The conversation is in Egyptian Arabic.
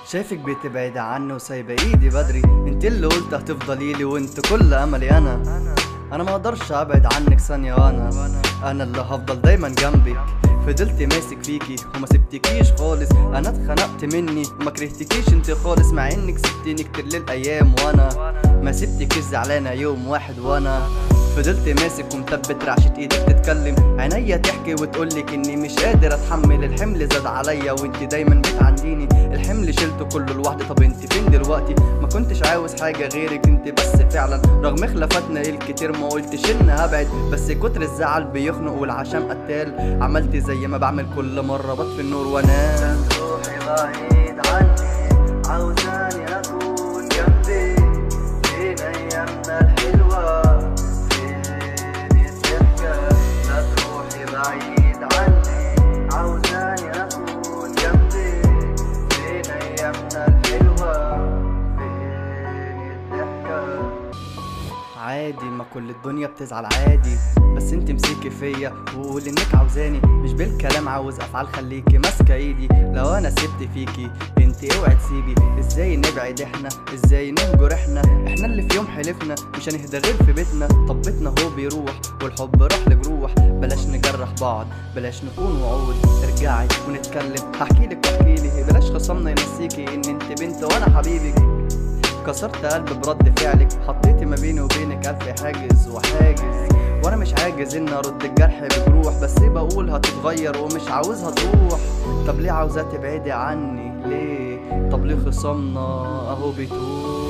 شايفك بتبعد عني وسايبه ايدي بدري انت اللي قلت هتفضلي لي وانت كل املي انا انا ما اقدرش ابعد عنك ثانيه وانا انا اللي هفضل دايما جنبك فضلت ماسك فيكي وما سبتكيش خالص انا اتخنقت مني وما كرهتكيش انت خالص مع انك سبتني كتير للايام وانا ما سبتكيش زعلانه يوم واحد وانا فضلت ماسك ومثبت رعشة ايدك تتكلم عينيا تحكي وتقولك اني مش قادر اتحمل الحمل زاد عليا وانت دايما بتعنديني الحمل شلته كله لوحدي طب انت فين دلوقتي ما كنتش عاوز حاجة غيرك انت بس فعلا رغم خلافاتنا الكتير ما قلتش ان هبعد بس كتر الزعل بيخنق والعشم قتال عملت زي ما بعمل كل مرة بطفي النور وانام روحي بعيد عني عاوزاني اكون جنبي فين ايامنا الحلوة فين الضحكة لا تروحي بعيد عني عاوزاني اكون جنبي فين ايامنا الحلوة فين الضحكة عادي ما كل الدنيا بتزعل عادي بس انت مسكي فيا وقول انك عاوزاني مش بالكلام عاوز افعال خليكي ماسكه ايدي لو انا سبت فيكي انت اوعي تسيبي ازاي نبعد احنا ازاي نهجر احنا احنا اللي في يوم حلفنا مش هنهدى غير في بيتنا طب بيتنا هو بيروح والحب راح لجروح بلاش نجرح بعض بلاش نكون وعود ارجعي ونتكلم هحكيلك واحكيلي بلاش خصمنا ينسيكي ان انت بنت وانا حبيبك كسرت قلب برد فعلك حطيتي ما بيني وبينك الف حاجز وحاجز وانا مش عاجز ان ارد الجرح بجروح بس بقول هتتغير ومش عاوزها تروح طب ليه عاوزة تبعدي عني ليه طب ليه خصامنا اهو بيتوه